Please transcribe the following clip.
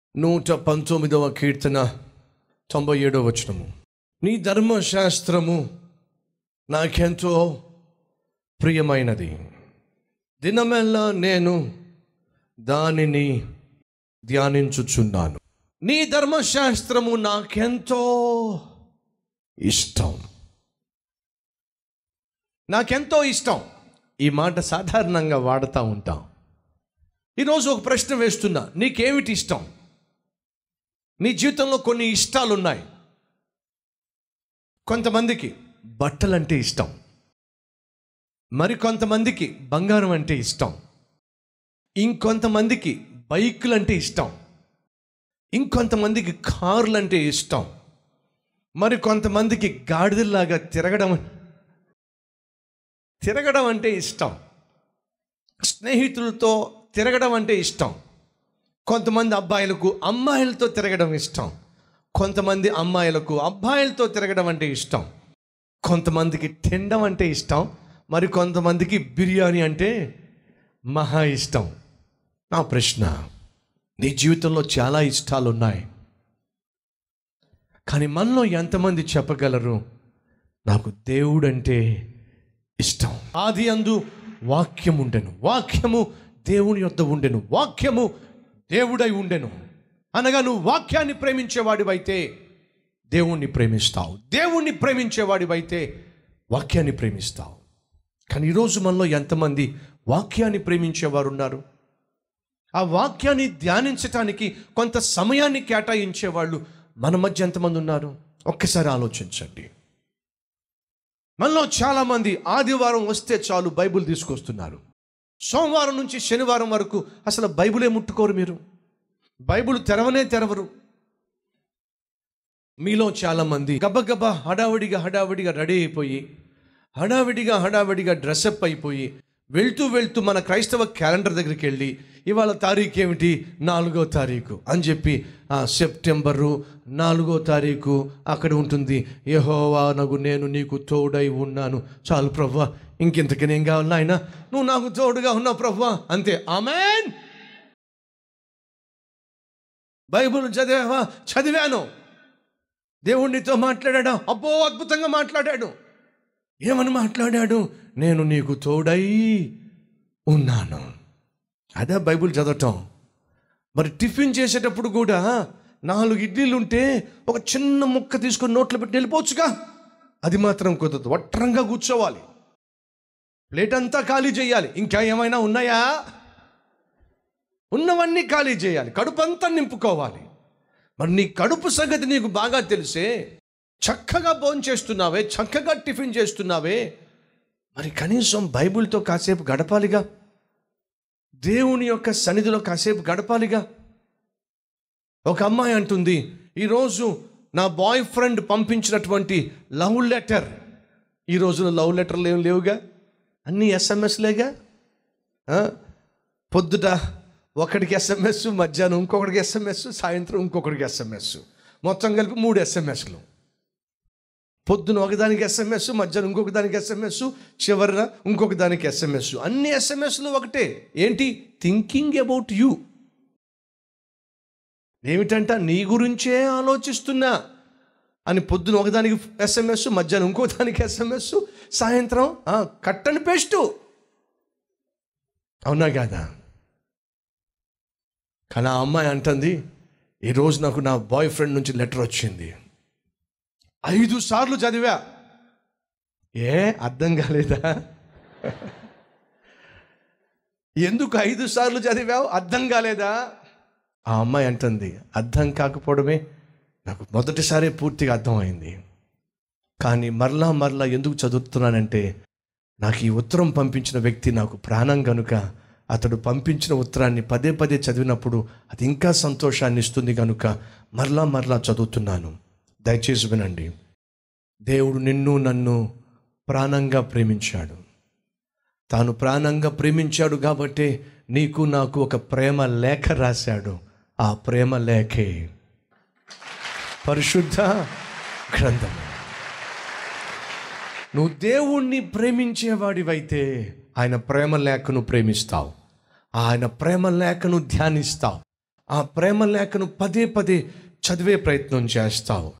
నూట పంతొమ్మిదవ కీర్తన తొంభై ఏడవ వచనము నీ ధర్మశాస్త్రము నాకెంతో ప్రియమైనది దినమెల్లా నేను దానిని ధ్యానించుచున్నాను నీ ధర్మశాస్త్రము నాకెంతో ఇష్టం నాకెంతో ఇష్టం ఈ మాట సాధారణంగా వాడుతూ ఉంటాం ఈరోజు ఒక ప్రశ్న వేస్తున్నా నీకేమిటి ఇష్టం నీ జీవితంలో కొన్ని ఇష్టాలు ఉన్నాయి కొంతమందికి బట్టలంటే ఇష్టం మరి కొంతమందికి బంగారం అంటే ఇష్టం ఇంకొంతమందికి బైకులు అంటే ఇష్టం ఇంకొంతమందికి కార్లు అంటే ఇష్టం మరి కొంతమందికి గాడిదల్లాగా తిరగడం తిరగడం అంటే ఇష్టం స్నేహితులతో తిరగడం అంటే ఇష్టం కొంతమంది అబ్బాయిలకు అమ్మాయిలతో తిరగడం ఇష్టం కొంతమంది అమ్మాయిలకు అబ్బాయిలతో తిరగడం అంటే ఇష్టం కొంతమందికి తినడం అంటే ఇష్టం మరి కొంతమందికి బిర్యానీ అంటే మహా ఇష్టం నా ప్రశ్న నీ జీవితంలో చాలా ఇష్టాలు ఉన్నాయి కానీ మనలో ఎంతమంది చెప్పగలరు నాకు దేవుడంటే ఇష్టం ఆది అందు వాక్యం ఉండెను వాక్యము దేవుని యొద్ద ఉండెను వాక్యము దేవుడై ఉండెను అనగా నువ్వు వాక్యాన్ని ప్రేమించేవాడివైతే దేవుణ్ణి ప్రేమిస్తావు దేవుణ్ణి ప్రేమించేవాడివైతే వాక్యాన్ని ప్రేమిస్తావు కానీ ఈరోజు మనలో ఎంతమంది వాక్యాన్ని ప్రేమించేవారు ఉన్నారు ఆ వాక్యాన్ని ధ్యానించటానికి కొంత సమయాన్ని కేటాయించేవాళ్ళు మన మధ్య ఎంతమంది ఉన్నారు ఒక్కసారి ఆలోచించండి మనలో చాలామంది ఆదివారం వస్తే చాలు బైబిల్ తీసుకొస్తున్నారు సోమవారం నుంచి శనివారం వరకు అసలు బైబిలే ముట్టుకోరు మీరు బైబిల్ తెరవనే తెరవరు మీలో చాలామంది గబగబా హడావిడిగా హడావిడిగా రెడీ అయిపోయి హడావిడిగా హడావిడిగా డ్రెస్అప్ అయిపోయి వెళ్తూ వెళ్తూ మన క్రైస్తవ క్యాలెండర్ దగ్గరికి వెళ్ళి ఇవాళ తారీఖు ఏమిటి నాలుగో తారీఖు అని చెప్పి ఆ సెప్టెంబరు నాలుగో తారీఖు అక్కడ ఉంటుంది యహోవా నగు నేను నీకు తోడై ఉన్నాను చాలు ప్రవ్వా ఇంకెంతకి నేను కావాలి ఆయన నువ్వు నాకు తోడుగా ఉన్నావు ప్రవ్వా అంతే ఆమెన్ బైబుల్ చదివావా చదివాను దేవుణ్ణితో మాట్లాడాడు అబ్బో అద్భుతంగా మాట్లాడాడు ఏమని మాట్లాడాడు నేను నీకు తోడై ఉన్నాను అదే బైబిల్ చదవటం మరి టిఫిన్ చేసేటప్పుడు కూడా నాలుగు ఇడ్లీలు ఉంటే ఒక చిన్న ముక్క తీసుకొని నోట్లో పెట్టి వెళ్ళిపోవచ్చుగా అది మాత్రం కుదరదు వట్రంగా కూర్చోవాలి ప్లేట్ అంతా ఖాళీ చేయాలి ఇంకా ఏమైనా ఉన్నాయా ఉన్నవన్నీ ఖాళీ చేయాలి కడుపు అంతా నింపుకోవాలి మరి నీ కడుపు సంగతి నీకు బాగా తెలిసే చక్కగా భోజనం చేస్తున్నావే చక్కగా టిఫిన్ చేస్తున్నావే మరి కనీసం బైబిల్తో కాసేపు గడపాలిగా దేవుని యొక్క సన్నిధిలో కాసేపు గడపాలిగా ఒక అమ్మాయి అంటుంది ఈరోజు నా బాయ్ ఫ్రెండ్ పంపించినటువంటి లవ్ లెటర్ ఈ రోజున లవ్ లెటర్లు ఏం లేవుగా అన్నీ ఎస్ఎంఎస్లేగా ఆ? పొద్దుట ఒకడికి ఎస్ఎంఎస్ మధ్యాహ్నం ఇంకొకటికి ఎస్ఎంఎస్ సాయంత్రం ఇంకొకటికి ఎస్ఎంఎస్ మొత్తం కలిపి మూడు ఎస్ఎంఎస్లు పొద్దున ఒకదానికి ఎస్ఎంఎస్ మధ్యాహ్నం ఇంకొక దానికి ఎస్ఎంఎస్ చివరిన ఇంకొక దానికి ఎస్ఎంఎస్ అన్ని ఎస్ఎంఎస్లు ఒకటే ఏంటి థింకింగ్ అబౌట్ యూ ఏమిటంట నీ గురించే ఆలోచిస్తున్నా అని పొద్దున ఒకదానికి ఎస్ఎంఎస్ మధ్యాహ్నం ఇంకో దానికి ఎస్ఎంఎస్ సాయంత్రం ఆ, కట్టని పేస్టు అవునా కాదా కానీ ఆ అమ్మాయి అంటుంది ఈరోజు నాకు నా బాయ్ ఫ్రెండ్ నుంచి లెటర్ వచ్చింది ఐదు సార్లు చదివా ఏ అర్థం కాలేదా ఎందుకు ఐదు సార్లు చదివావు అర్థం కాలేదా ఆ అమ్మాయి అంటుంది అర్థం కాకపోవడమే నాకు మొదటిసారి పూర్తిగా అర్థమైంది కానీ మరలా మరలా ఎందుకు చదువుతున్నానంటే నాకు ఈ ఉత్తరం పంపించిన వ్యక్తి నాకు ప్రాణం కనుక అతడు పంపించిన ఉత్తరాన్ని పదే పదే చదివినప్పుడు అది ఇంకా సంతోషాన్ని ఇస్తుంది కనుక మరలా మరలా చదువుతున్నాను దయచేసి వినండి దేవుడు నిన్ను నన్ను ప్రాణంగా ప్రేమించాడు తాను ప్రాణంగా ప్రేమించాడు కాబట్టి నీకు నాకు ఒక ప్రేమ లేఖ రాశాడు ఆ ప్రేమ లేఖే పరిశుద్ధ గ్రంథం నువ్వు దేవుణ్ణి ప్రేమించేవాడివైతే ఆయన ప్రేమ లేఖను ప్రేమిస్తావు ఆయన ప్రేమ లేఖను ధ్యానిస్తావు ఆ ప్రేమ లేఖను పదే పదే చదివే ప్రయత్నం చేస్తావు